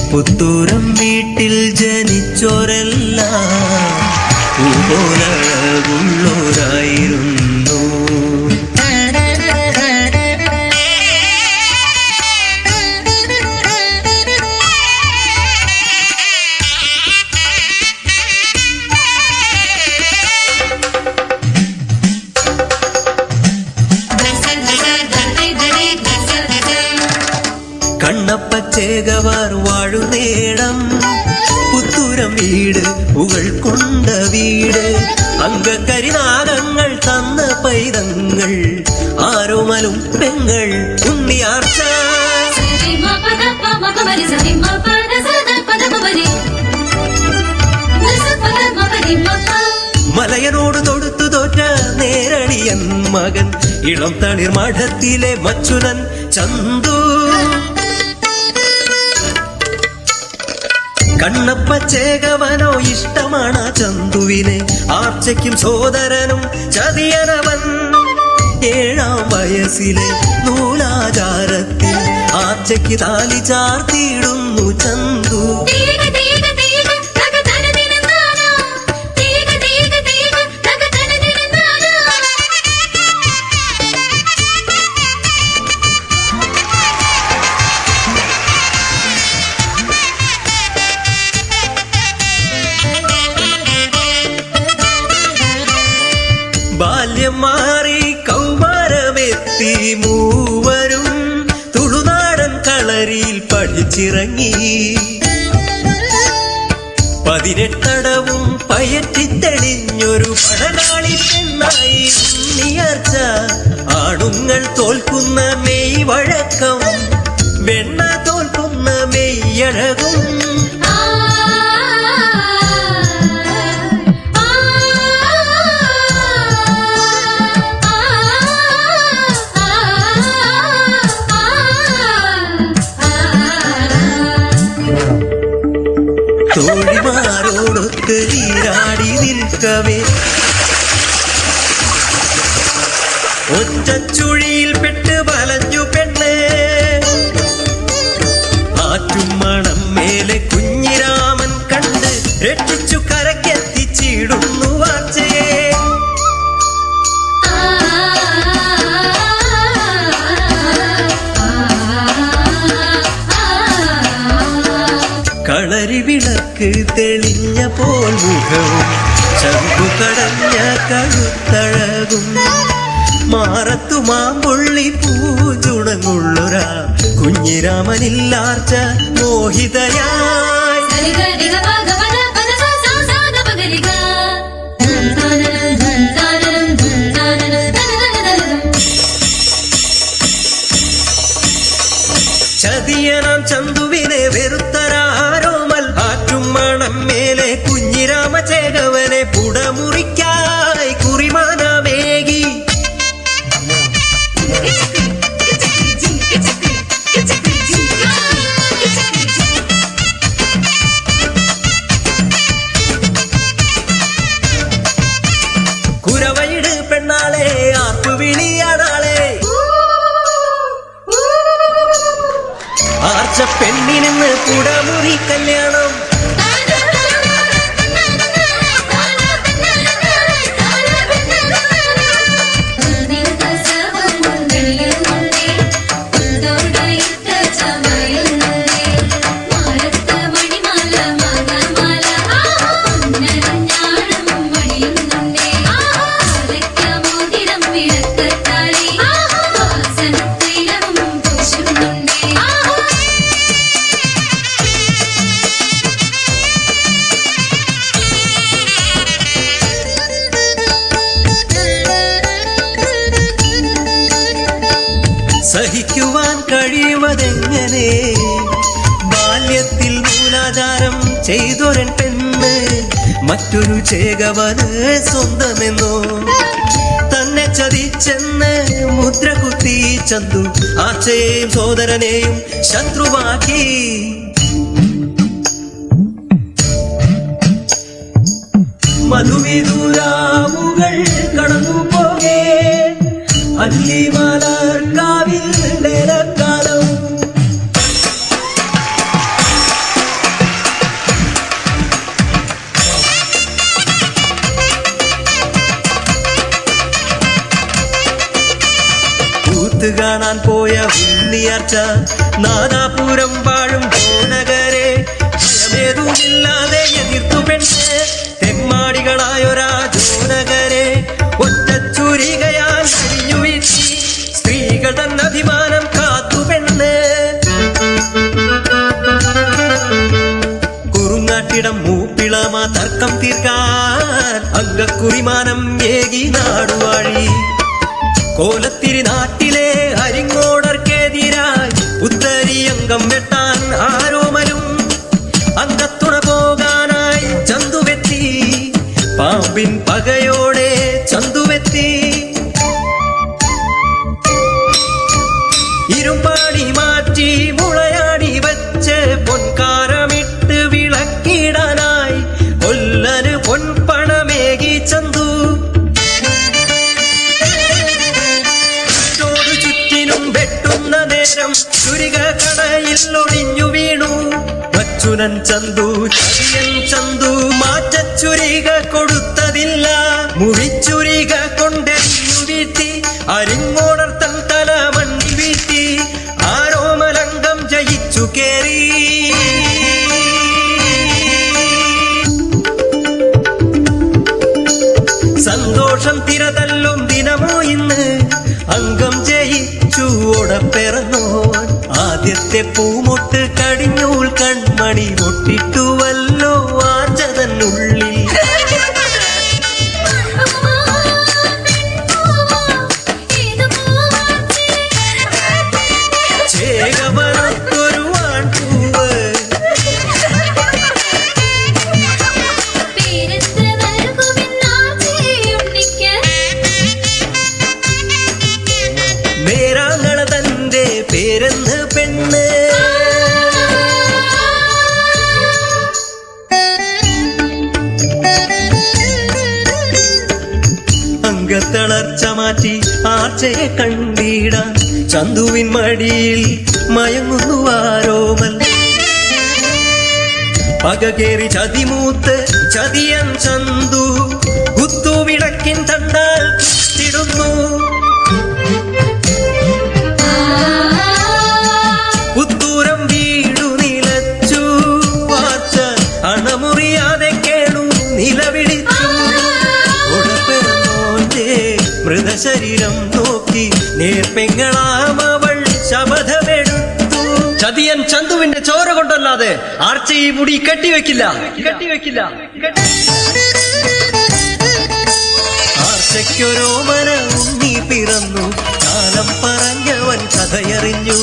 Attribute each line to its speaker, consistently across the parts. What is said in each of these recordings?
Speaker 1: പുത്തൂരം വീട്ടിൽ ജനിച്ചോരെല്ലാം പൂപോലുള്ളവരായിരുന്നു കണ്ണപ്പച്ചേകവർ വാഴുനേടം പുത്തൂരം വീട് പുകൾ കൊണ്ട വീട് അംഗക്കരിനാഗങ്ങൾ തന്ന പൈതങ്ങൾ ആരോമലും പെങ്ങൾ ഉണ്ണിയാർച്ച മലയനോട് തൊടുത്തു തോറ്റ നേരടിയൻ മകൻ ഇളം തളിർ മഠത്തിലെ മച്ചുനൻ ചന്തു കണ്ണപ്പ ചേകവനോ ഇഷ്ടമാണ് ആ ചന്തുവിനെ ആർച്ചയ്ക്കും സോദരനും ചതിയനവൻ ഏഴാം വയസ്സിലെ നൂലാചാരത്തിൽ ആർച്ചയ്ക്ക് താലി ചാർത്തിയിടുന്നു ചന്തു ബാല്യം മാറി കൗമാരമെത്തി മൂവരും തുളുനാടൻ കളരിയിൽ പഠിച്ചിറങ്ങി പതിനെട്ടടവും പയറ്റിത്തെളിഞ്ഞൊരു പടനാളി പെണ്ണായി ഉണ്ണിയാർച്ച ആണുങ്ങൾ തോൽക്കുന്ന മെയ് വഴക്കം വെണ്ണ തോൽക്കുന്ന മെയ്യഴകും തോഴിമാരോടൊത്ത് നീരാടി നിൽക്കവേ ഒറ്റച്ചുഴിയിൽ പെട്ട് വലഞ്ഞു പെണ്ണ് ആറ്റും മണം മേലെ കുഞ്ഞിരാമൻ കണ്ട് രക്ഷിച്ചു കരക്കെത്തിച്ചിടുന്നു വാച്ചയെ കളരി വിളക്ക് തെളിഞ്ഞപ്പോൾ മുഖവും ചങ്കു കടഞ്ഞ കഴുത്തഴകും മാറത്തു മാമ്പുള്ളി പൂജുണങ്ങുള്ളൊരാ കുഞ്ഞിരാമനില്ലാർച്ച മോഹിതയായി ചതിയനാം ചന്തുവിനെ വെറുത്തരാരോമൽ ആറ്റും മണം മേലെ കുഞ്ഞിരാമ ചേകവനെ പുടമുറിക്കായി കുറിമാനമേകി കുരവയിട് പെണ്ണാളെ ആർപ്പു വിളിയാണാളെ ആർച്ച പെണ്ണിനിന്ന് പുടമുറി കല്യാണം സഹിക്കുവാൻ കഴിയുവതെങ്ങനെ ബാല്യത്തിൽ മൂലാചാരം ചെയ്തൊരൻ പെണ്ണ് മറ്റൊരു ചേകവന് സ്വന്തമെന്നോ തന്നെ ചതിച്ചെന്ന് മുദ്ര കുത്തി ചന്തു ആർച്ചയെയും സോദരനെയും ശത്രുവാക്കി മധുവിദൂരാമുകൾ കടന്നു പോകേ അല്ലിമലർക്കാവിൽ നേരക്കാലം ഉണ്ണിയാർച്ച നാദാപുരം വാഴും ജോനകരെ ഭയമേതുമില്ലാതെ എതിർത്തു പെണ്ണ് തെമ്മാടികളായൊരാ ജോനകരെ ഒറ്റച്ചുരികയാൽ കഴിഞ്ഞു വീഴ്ത്തി സ്ത്രീകൾ തൻ അഭിമാനം കാത്തു പെണ്ണ് കുറുങ്ങാട്ടിടം മൂപ്പിളമാ തർക്കം തീർക്കാൻ അംഗക്കുറിമാനം ഏകി നാടുവാഴി കോലത്തിരി നാട്ടിലെ അരിങ്ങോടർക്കെതിരായി ഉത്തരി അംഗം വെട്ടാൻ ആരോമലും അംഗത്തുണ പോകാനായി ചന്തുവെത്തി പാമ്പിൻ പകയോടെ ചന്തുവെത്തി ഇരുമ്പാടി മാറ്റി മുളയാടി വെച്ച് പൊൻകാരമിട്ട് വിളക്കിടാനായി കൊല്ലന് പൊൻപണമേകി ചന്തു ചുറ്റോടു ചുറ്റിനും വെട്ടുന്ന നേരം ചുരിക കടയിൽ ഒളിഞ്ഞു വീണു അച്യുനൻ ചന്തു ചതിയൻ ചന്തു മാറ്റച്ചുരിക കൊടുത്തതില്ല മുറിച്ചുരിക കൊണ്ടെറിഞ്ഞു വീഴ്ത്തി അരിങ്ങോടർ തൻ തല മണ്ണി വീഴ്ത്തി ആരോമലംഗം ജയിച്ചു കേറി സന്തോഷം തിരതല്ലും ദിനമോ ഇന്ന് അംഗം ജയിച്ചു ഓടപ്പിറന്നോൻ ആദ്യത്തെ പൂമൊട്ട് കടിഞ്ഞൂൽ കൺമണി മൊട്ടിട്ടുവല്ലോ ആർജതനുള്ളിൽ ചേകവനത്തൊരു ആൺപൂവ് മേരാങ്ങള തന്റെ പേരെന്ന് പെണ്ണ് അംഗത്തളർച്ച മാറ്റി ആർച്ചയെ കണ്ടിടാൻ ചന്തുവിൻ മടിയിൽ മയങ്ങുന്നു ആരോമൽ പകകേറി ചതിമൂത്ത് ചതിയൻ ചന്തു കുത്തുവിളക്കിൻ തണ്ടാൽ കുത്തിടുന്നു പുത്തൂരം വീടു നിലച്ചു വാച്ച അണമുറിയാതെ കേണു നിലവിളിച്ചു ഉടപ്പിറന്നോന്റെ മൃതശരീരം നോക്കി നേർപ്പെങ്ങളാം അവൾ ശപഥമെടുത്തു ചതിയൻ ചന്തുവിന്റെ ചോര കൊണ്ടല്ലാതെ ആർച്ച ഈ മുടി കെട്ടിവെക്കില്ല കെട്ടിവെക്കില്ല ആർച്ചയ്ക്കൊരോ മന ഉണ്ണി പിറന്നു കാലം പറഞ്ഞവൻ കഥയറിഞ്ഞു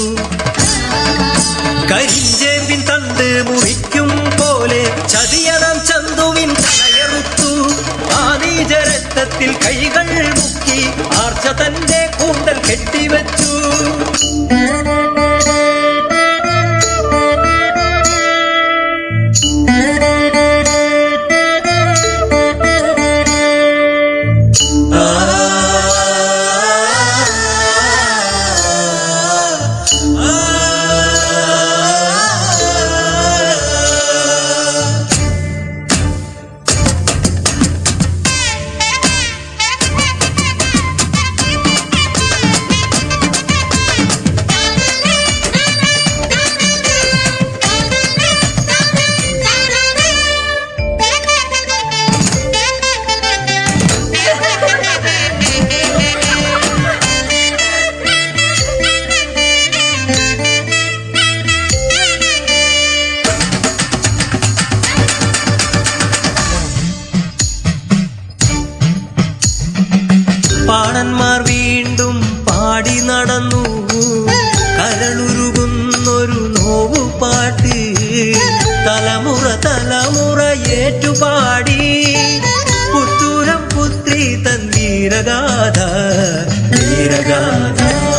Speaker 1: കരിഞ്ചേമ്പിൻ തണ്ട് മുറിക്കും പോലെ ചതിയണം ചന്തുവിൻ തലയറുത്തു ആനീജരക്തത്തിൽ കൈകൾ മുക്കി ആർച്ച തന്റെ കൂന്തൽ കെട്ടിവെച്ചു പാണന്മാർ വീണ്ടും പാടി നടന്നു കരളുരുകുന്നൊരു നോവു പാട്ട് തലമുറ തലമുറ ഏറ്റുപാടി പുത്തൂരം പുത്രി തൻ വീരഗാഥ വീരഗാഥ